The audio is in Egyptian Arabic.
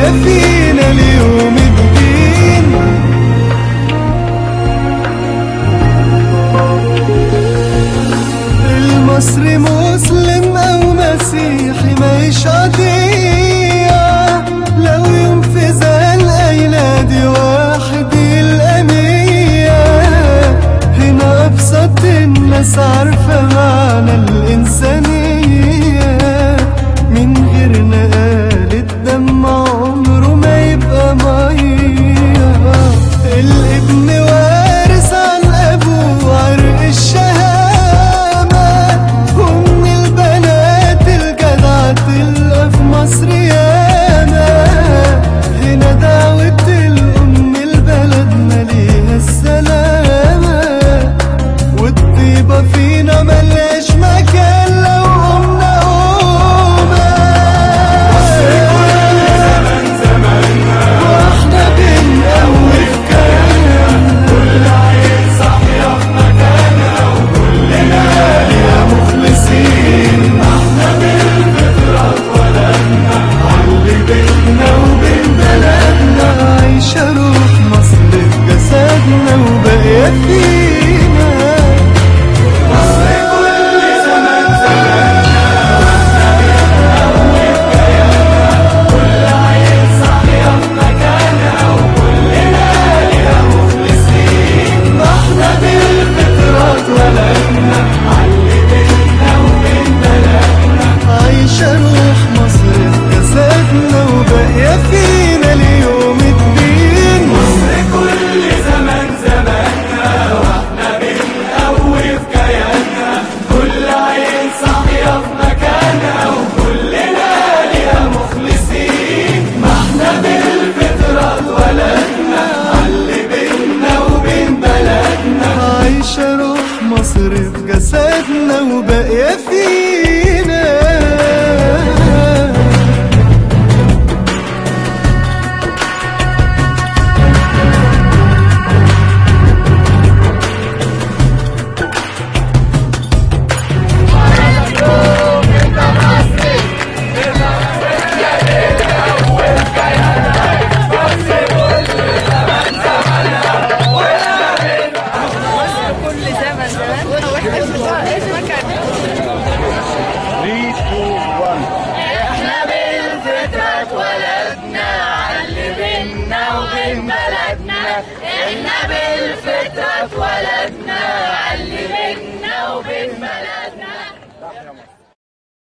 وباقية فينا ليوم الدين المصري مسلم او مسيحي مش قضية لو يوم في زال ايلادي واحد الامية هنا ابسط الناس عارفة معنى الانسانية من غير نقال الدم عمره ما يبقى مية الابن وارث عن ابوه عرق الشهامة ومن البنات الجدعة تلقى في مصر ياما هنا دعوة الأم البلد ليها السلامة والطيبة فينا ملهاش مكان لو قمنا قومة واحنا بنقوي في كلامنا مخلصين احنا بالفطرة اتولدنا علي بيتنا وبين بلدنا عايشة روح مصر في جسدنا وباقية فينا مصر كل زمان زماننا كل عين صاحية في مكانها وكلنا ليها مخلصين ما احنا بالفطرة اتولدنا علي بيتنا وبين بلدنا عايشة روح مصر في جسدنا وباقية فينا ليوم الدين مصر كل زمان زماننا واحنا بنقوي في كياننا كل عين صاحية في مكانها وكلنا ليها مخلصين ما احنا بالفطرة اتولدنا علي بينا وبين بلدنا عايشة روح مصر في جسدنا وباقية فينا كل زمن زمان او احنا في مكان احنا بالفطرة اتولدنا علي بينا وبين بلدنا احنا بالفطرة اتولدنا علي بينا